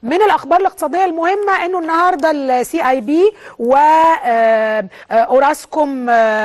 من الاخبار الاقتصاديه المهمه انه النهارده السي اي بي واوراسكوم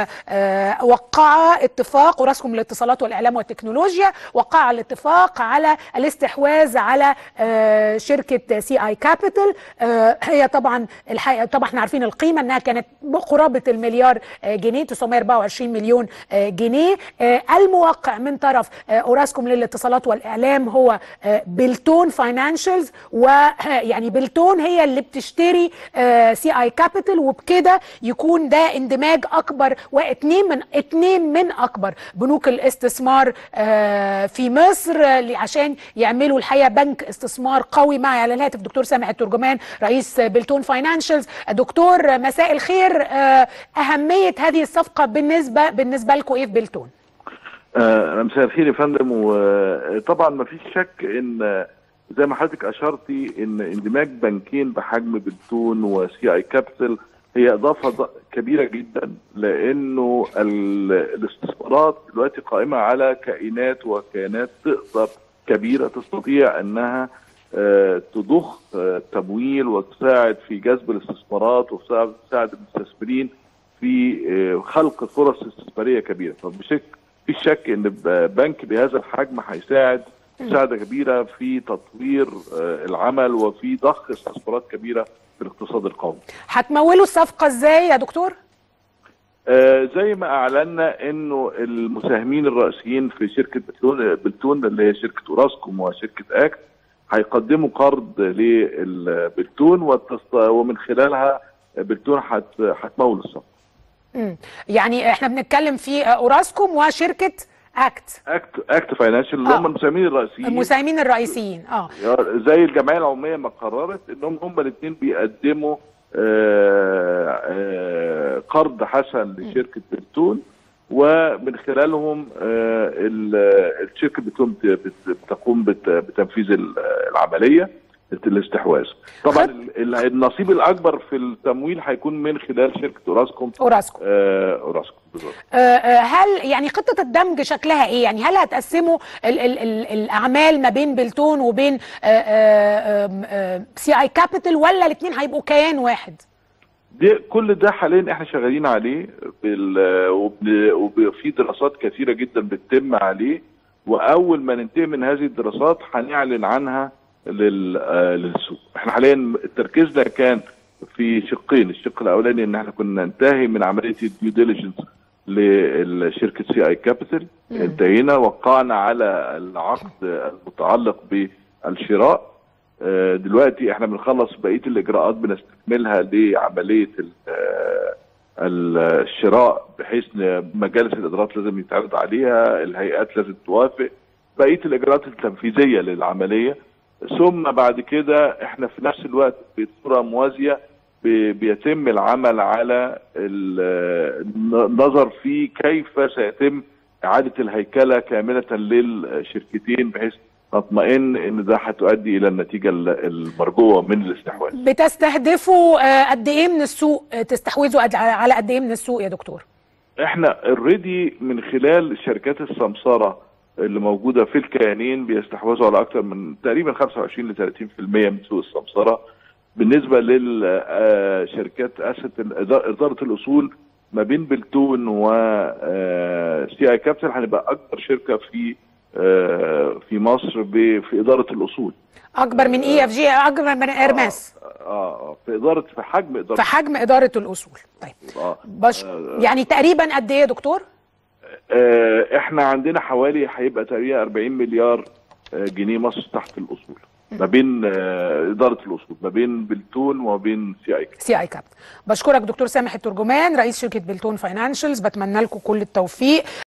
وقع اتفاق اوراسكوم للاتصالات والاعلام والتكنولوجيا وقع الاتفاق على الاستحواذ على آه، شركه سي اي كابيتال هي طبعا الحقيقه طبعا احنا عارفين القيمه انها كانت قرابه المليار آه، جنيه 924 مليون آه، جنيه آه، الموقع من طرف آه، اوراسكوم للاتصالات والاعلام هو آه، بلتون فاينانشالز ويعني بلتون هي اللي بتشتري سي اي كابيتال وبكده يكون ده اندماج اكبر واثنين من اثنين من اكبر بنوك الاستثمار آه، في مصر آه، عشان يعملوا الحقيقه بنك استثمار قوي معي على الهاتف دكتور سامح الترجمان رئيس بلتون فاينانشالز دكتور مساء الخير آه، اهميه هذه الصفقه بالنسبه بالنسبه لكم ايه في بلتون آه، مساء الخير يا فندم وطبعا ما فيش شك ان زي ما حضرتك اشرتي ان اندماج بنكين بحجم بلتون وسي اي كابيتال هي اضافه ض- كبيره جدا لانه ال- الاستثمارات دلوقتي قائمه على كائنات وكيانات تقدر كبيره تستطيع انها آه، تضخ آه، تمويل وتساعد في جذب الاستثمارات وتساعد تساعد المستثمرين في آه، خلق فرص استثماريه كبيره فبشك في شك ان ب- بنك بهذا الحجم هيساعد مساعده كبيره في تطوير آه، العمل وفي ضخ استثمارات كبيره في الاقتصاد القومي. هتمولوا الصفقه ازاي يا دكتور آه، زي ما اعلنا انه المساهمين الرئيسيين في شركه بلتون بلتون اللي هي شركه اوراسكوم وشركه اكت هيقدموا قرض للبلتون والتص- ومن خلالها بلتون هت- هتمول الصفقه. مم. يعني احنا بنتكلم في آه، اوراسكوم وشركه اكت اكت اكت فاينانشال اللي آه. هم المساهمين الرئيسيين المساهمين الرئيسيين اه زي الجمعيه العموميه ما قررت انهم هم الاثنين بيقدموا آه، آه، قرض حسن لشركه بلتون ومن خلالهم آه، ال- الشركه بلتون بت- بت- بتقوم بت- بتنفيذ ال- العمليه الاستحواذ طبعا خد- ال- النصيب الاكبر في التمويل هيكون من خلال شركه اوراسكوم اوراسكوم آه، اوراسكوم بالظبط آه، آه، هل يعني خطة الدمج شكلها ايه؟ يعني هل هتقسموا ال ال ال الاعمال ما بين بلتون وبين سي اي كابيتال ولا الاثنين هيبقوا كيان واحد؟ دي كل ده حاليا احنا شغالين عليه بال وبن- وفي دراسات كثيره جدا بتتم عليه واول ما ننتهي من هذه الدراسات هنعلن عنها لل آه، للسوق احنا حاليا تركيزنا كان في شقين الشق الاولاني ان احنا كنا ننتهي من عمليه الديو ديليجنس لشركه سي اي كابيتال انتهينا وقعنا على العقد المتعلق بالشراء آه، دلوقتي احنا بنخلص بقيه الاجراءات بنستكملها لعمليه ال- آه، ال- الشراء بحيث إن مجالس الادارات لازم يتعرض عليها الهيئات لازم توافق بقيه الاجراءات التنفيذيه للعمليه ثم بعد كده احنا في نفس الوقت بصوره موازيه بي- بيتم العمل على ال- النظر في كيف سيتم اعاده الهيكله كامله للشركتين بحيث نطمئن ان ده هتؤدي الى النتيجه ال- المرجوه من الاستحواذ. بتستهدفوا آه، قد ايه من السوق آه، تستحوذوا قد- على قد ايه من السوق يا دكتور؟ احنا اوريدي من خلال شركات السمسره اللي موجوده في الكيانين بيستحوذوا على اكثر من تقريبا 25 ل 30% من سوق السمسره بالنسبه للشركات اسد اداره الاصول ما بين بلتون و سي اي كابيتال هنبقى اكبر شركه في آه، في مصر ب- في اداره الاصول اكبر من اي اف جي اكبر من ارماس اه اه في اداره في حجم اداره في حجم اداره الاصول طيب اه بش يعني تقريبا قد ايه يا دكتور؟ آه، احنا عندنا حوالي هيبقى تقريبا 40 مليار آه، جنيه مصر تحت الاصول ما بين آه، اداره الاصول ما بين بلتون وما بين سي اي سي اي كابيتال بشكرك دكتور سامح الترجمان رئيس شركه بلتون فاينانشالز بتمنى لكم كل التوفيق